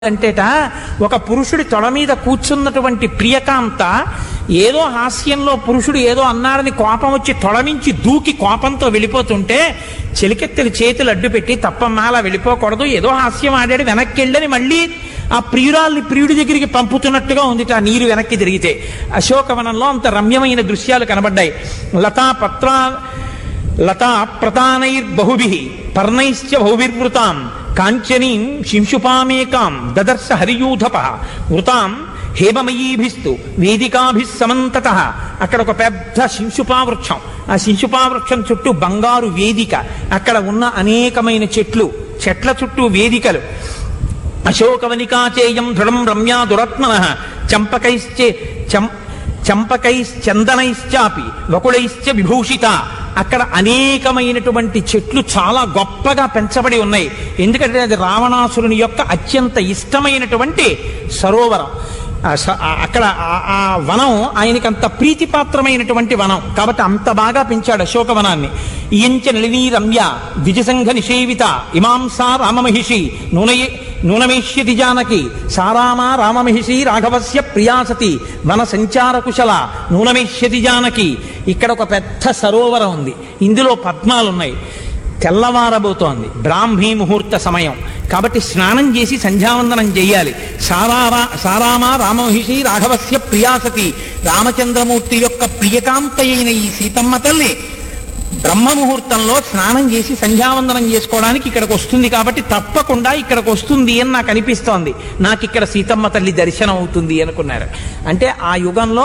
అంటేట ఒక పురుషుడి తొడ మీద కూర్చున్నటువంటి ప్రియకాంత ఏదో హాస్యంలో పురుషుడు ఏదో అన్నాడని కోపం వచ్చి తొడమించి దూకి కోపంతో వెళ్ళిపోతుంటే చెలికెత్తెలు చేతులు అడ్డు పెట్టి తప్పమ్మా అలా వెళ్ళిపోకూడదు ఏదో హాస్యం ఆడాడు వెనక్కి వెళ్ళని మళ్ళీ ఆ ప్రియురాల్ని ప్రియుడి దగ్గరికి పంపుతున్నట్టుగా ఉంది ఆ నీరు వెనక్కి తిరిగితే అశోకవనంలో అంత రమ్యమైన దృశ్యాలు కనబడ్డాయి లతా పత్రా లతా ప్రతానైర్బహుభి పర్ణైశ్చ బహువిర్వృతాం కాంచనీం శింశుపామేకాం దదర్శ హరియూధప వృతాం హేమమయీభిస్తు వేదికాభి సమంతత అక్కడ ఒక పెద్ద శింశుపా వృక్షం ఆ శింశుపా వృక్షం చుట్టూ బంగారు వేదిక అక్కడ ఉన్న అనేకమైన చెట్లు చెట్ల చుట్టూ వేదికలు అశోకవనికాచేయం దృఢం రమ్యా దురత్మన చంపకైశ్చే చం చంపకైశ్చందనైశ్చాపి వకుళైశ్చ విభూషిత అక్కడ అనేకమైనటువంటి చెట్లు చాలా గొప్పగా పెంచబడి ఉన్నాయి ఎందుకంటే అది రావణాసురుని యొక్క అత్యంత ఇష్టమైనటువంటి సరోవరం ఆ స- ఆ- అక్కడ ఆ- ఆ వనం ఆయనకి అంత ప్రీతిపాత్రమైనటువంటి వనం కాబట్టి అంత బాగా పెంచాడు అశోకవనాన్ని ఇయంచ నళినీ రమ్య ద్విజసంఘ నిషేవిత ఇమాంసా రామమహిషి నూనయ నూనమేష్యతి జానకి సారామా రామమహిషి రాఘవస్య ప్రియాసతి వన సంచార కుశల నూనమేష్యతి జానకి ఇక్కడ ఒక పెద్ద సరోవరం ఉంది ఇందులో పద్మాలున్నాయి తెల్లవారబోతోంది బ్రాహ్మీ ముహూర్త సమయం కాబట్టి స్నానం చేసి సంధ్యావందనం చేయాలి సారారా సారామా రామమహిషి రాఘవస్య ప్రియాసతి రామచంద్రమూర్తి యొక్క ప్రియకాంత అయిన ఈ సీతమ్మ తల్లి బ్రహ్మ ముహూర్తంలో స్నానం చేసి సంధ్యావందనం చేసుకోవడానికి ఇక్కడికి వస్తుంది కాబట్టి తప్పకుండా ఇక్కడికి వస్తుంది అని నాకు అనిపిస్తోంది నాకు ఇక్కడ సీతమ్మ తల్లి దర్శనం అవుతుంది అనుకున్నారు అంటే ఆ యుగంలో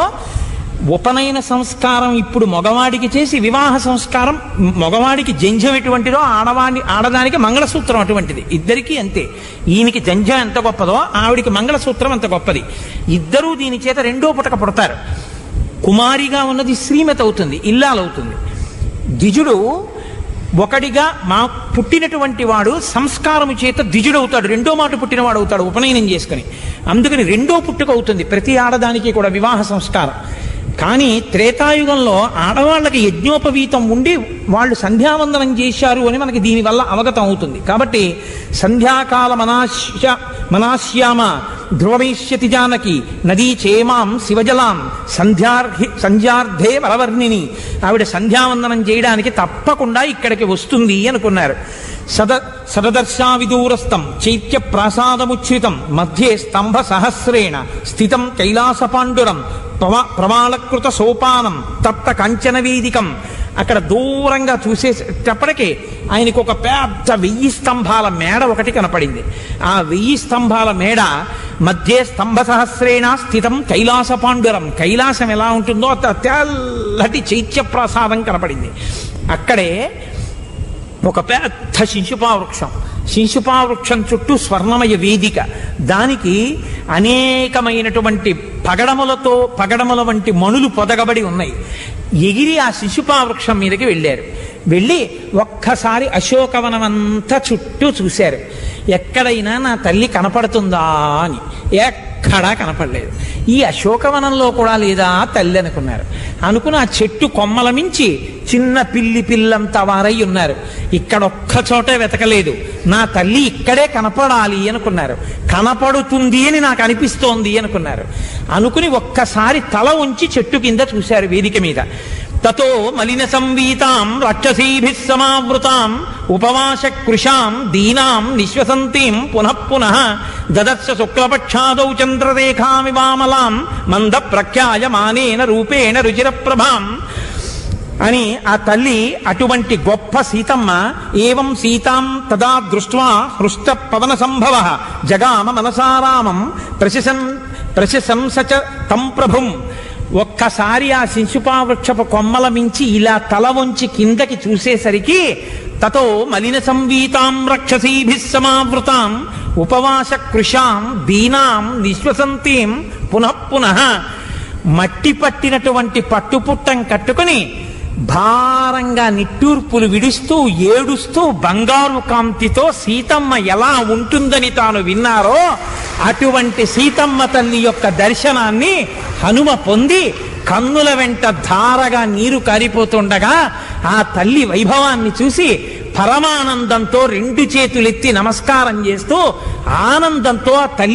ఉపనయన సంస్కారం ఇప్పుడు మగవాడికి చేసి వివాహ సంస్కారం మగవాడికి జంజం ఎటువంటిదో ఆడవాడి ఆడదానికి మంగళసూత్రం అటువంటిది ఇద్దరికీ అంతే ఈయనకి జంజం ఎంత గొప్పదో ఆవిడికి మంగళసూత్రం అంత గొప్పది ఇద్దరూ దీని చేత రెండో పుటక పుడతారు కుమారిగా ఉన్నది శ్రీమతి అవుతుంది ఇల్లాలవుతుంది ద్విజుడు ఒకడిగా మా పుట్టినటువంటి వాడు సంస్కారము చేత ద్విజుడవుతాడు రెండో మాట పుట్టినవాడు అవుతాడు ఉపనయనం చేసుకుని అందుకని రెండో పుట్టుక అవుతుంది ప్రతి ఆడదానికి కూడా వివాహ సంస్కారం కానీ త్రేతాయుగంలో ఆడవాళ్ళకి యజ్ఞోపవీతం ఉండి వాళ్ళు సంధ్యావందనం చేశారు అని మనకి దీనివల్ల అవగతం అవుతుంది కాబట్టి సంధ్యాకాల మనాశ్య మనాశ్యామ ధ్రువమేష్యతి జానకి నదీ చేమాం శివజలాం సంధ్యార్హి సంధ్యార్థే వరవర్ణిని ఆవిడ సంధ్యావందనం చేయడానికి తప్పకుండా ఇక్కడికి వస్తుంది అనుకున్నారు సద సదదర్శావిదూరస్థం చైత్య ప్రాసాదముచ్ఛ్రితం మధ్యే స్తంభ సహస్రేణ స్థితం కైలాసపాండురం ప్రవా ప్రవాళకృత సోపానం తప్త కంచన వేదికం అక్కడ దూరంగా చూసేటప్పటికి ఆయనకు ఒక పెద్ద వెయ్యి స్తంభాల మేడ ఒకటి కనపడింది ఆ వెయ్యి స్తంభాల మేడ మధ్య స్తంభ సహస్రేణ స్థితం కైలాస పాండురం కైలాసం ఎలా ఉంటుందో అంత తెల్లటి చైత్య ప్రసాదం కనపడింది అక్కడే ఒక పెద్ద శింశుపా వృక్షం శింశుపా వృక్షం చుట్టూ స్వర్ణమయ వేదిక దానికి అనేకమైనటువంటి పగడములతో పగడముల వంటి మణులు పొదగబడి ఉన్నాయి ఎగిరి ఆ శిశుపా వృక్షం మీదకి వెళ్ళారు వెళ్ళి ఒక్కసారి అశోకవనమంతా చుట్టూ చూశారు ఎక్కడైనా నా తల్లి కనపడుతుందా అని ఎక్కడా కనపడలేదు ఈ అశోకవనంలో కూడా లేదా తల్లి అనుకున్నారు అనుకుని ఆ చెట్టు కొమ్మల మించి చిన్న పిల్లి పిల్లంత వారై ఉన్నారు ఇక్కడ ఒక్క చోటే వెతకలేదు నా తల్లి ఇక్కడే కనపడాలి అనుకున్నారు కనపడుతుంది అని నాకు అనిపిస్తోంది అనుకున్నారు అనుకుని ఒక్కసారి తల ఉంచి చెట్టు కింద చూశారు వేదిక మీద తతో మలిన సంవీతాం రాక్షసీభి సమావృతాం ఉపవాస కృషాం దీనాం నిశ్వసంతీం పునః పునః దదర్శ శుక్లపక్షాదౌ చంద్రరేఖామివామలాం మంద ప్రఖ్యాయమానేన రూపేణ రుచిర ప్రభాం అని ఆ తల్లి అటువంటి గొప్ప సీతమ్మ ఏవం సీతాం తదా దృష్ట్వా హృష్ట పవన సంభవ జగామ మనసారామం ప్రశసన్ ప్రశంస చ తం ప్రభుం ఒక్కసారి ఆ శిశుపావృక్షపు కొమ్మల మించి ఇలా తల వంచి కిందకి చూసేసరికి తతో మలిన సంవీతాం రక్షసీభి సమావృతాం ఉపవాస కృషాం దీనాం నిశ్వసంతీం పునః పునః మట్టి పట్టినటువంటి పట్టుపుట్టం కట్టుకుని భారంగా నిట్టూర్పులు విడుస్తూ ఏడుస్తూ బంగారు కాంతితో సీతమ్మ ఎలా ఉంటుందని తాను విన్నారో అటువంటి సీతమ్మ తల్లి యొక్క దర్శనాన్ని హనుమ పొంది కన్నుల వెంట ధారగా నీరు కారిపోతుండగా ఆ తల్లి వైభవాన్ని చూసి పరమానందంతో రెండు చేతులెత్తి నమస్కారం చేస్తూ ఆనందంతో ఆ తల్లి